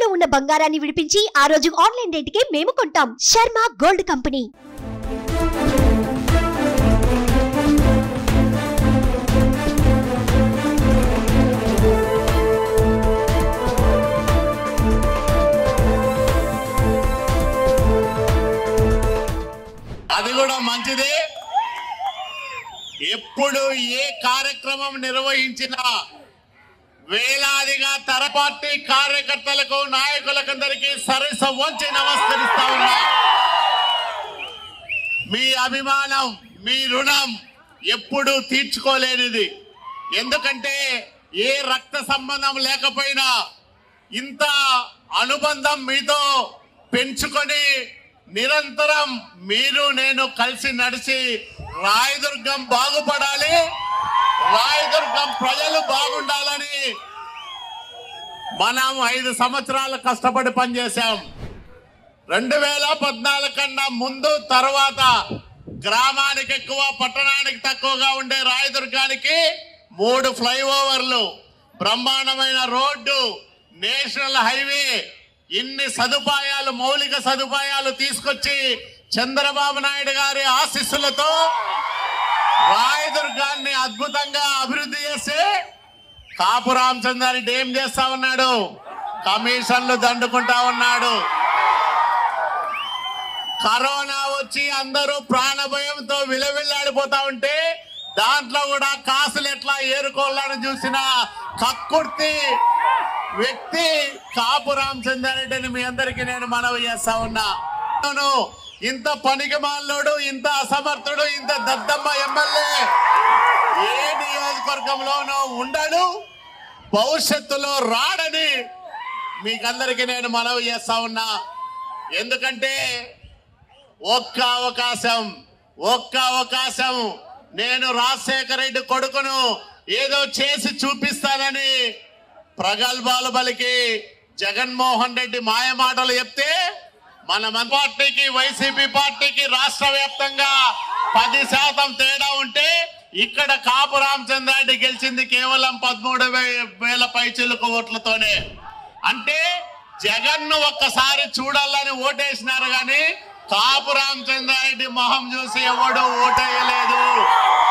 ఉన్న బంగారాన్ని విడిపించి ఆ రోజు ఆన్లైన్ రేటుకే మేము కొంటాం శర్మ గోల్డ్ కంపెనీ అది కూడా మంచిదే ఎప్పుడు ఏ కార్యక్రమం నిర్వహించినా వేలాదిగా తర పార్టీ కార్యకర్తలకు నాయకులకందరికీ సరస వంచి నమస్కరిస్తా ఉన్నా మీ అభిమానం మీ రుణం ఎప్పుడు తీర్చుకోలేనిది ఎందుకంటే ఏ రక్త సంబంధం లేకపోయినా ఇంత అనుబంధం మీతో పెంచుకొని నిరంతరం మీరు నేను కలిసి నడిచి రాయదుర్గం బాగుపడాలి రాయదుర్గం ప్రజలు బాగుండాలని మనం ఐదు సంవత్సరాలు కష్టపడి పనిచేశాం రెండు వేల పద్నాలుగు కన్నా ముందు తర్వాత గ్రామానికి ఎక్కువ పట్టణానికి తక్కువగా ఉండే రాయదుర్గానికి మూడు ఫ్లైఓవర్లు బ్రహ్మాండమైన రోడ్డు నేషనల్ హైవే ఇన్ని సదుపాయాలు మౌలిక సదుపాయాలు తీసుకొచ్చి చంద్రబాబు నాయుడు గారి ఆశీస్సులతో రాయదుర్గాన్ని అద్భుతంగా అభివృద్ధి చేసి కాపు రామచంద్రారెడ్డి ఏం చేస్తా ఉన్నాడు కమిషన్లు దండుకుంటా ఉన్నాడు కరోనా వచ్చి అందరూ ప్రాణభయంతో విలవిల్లాడిపోతా ఉంటే దాంట్లో కూడా కాసులు ఎట్లా ఏరుకోవాలని చూసిన కక్కుర్తి వ్యక్తి కాపు రామచంద్రారెడ్డిని మీ అందరికీ నేను మనవి చేస్తా ఉన్నా అవును, ఇంత పనికి మాలోడు ఇంత అసమర్థుడు ఇంత దద్దమ్మ ఎమ్మెల్యే ఏ నియోజకవర్గంలోనూ ఉండడు భవిష్యత్తులో రాడని మీకందరికీ నేను మనవి చేస్తా ఉన్నా ఎందుకంటే ఒక్క అవకాశం ఒక్క అవకాశం నేను రాజశేఖర రెడ్డి కొడుకును ఏదో చేసి చూపిస్తానని ప్రగల్భాలు బలికి జగన్మోహన్ రెడ్డి మాయ మాటలు చెప్తే మన మన పార్టీకి వైసీపీ పార్టీకి రాష్ట్ర వ్యాప్తంగా పది శాతం తేడా ఉంటే ఇక్కడ కాపు రామచంద్రారెడ్డి గెలిచింది కేవలం పదమూడు వేల పైచిలుకు ఓట్లతోనే అంటే జగన్ ను ఒక్కసారి చూడాలని ఓటేసినారు గాని కాపు రామచంద్రారెడ్డి మొహం చూసి ఎవడు ఓటేయలేదు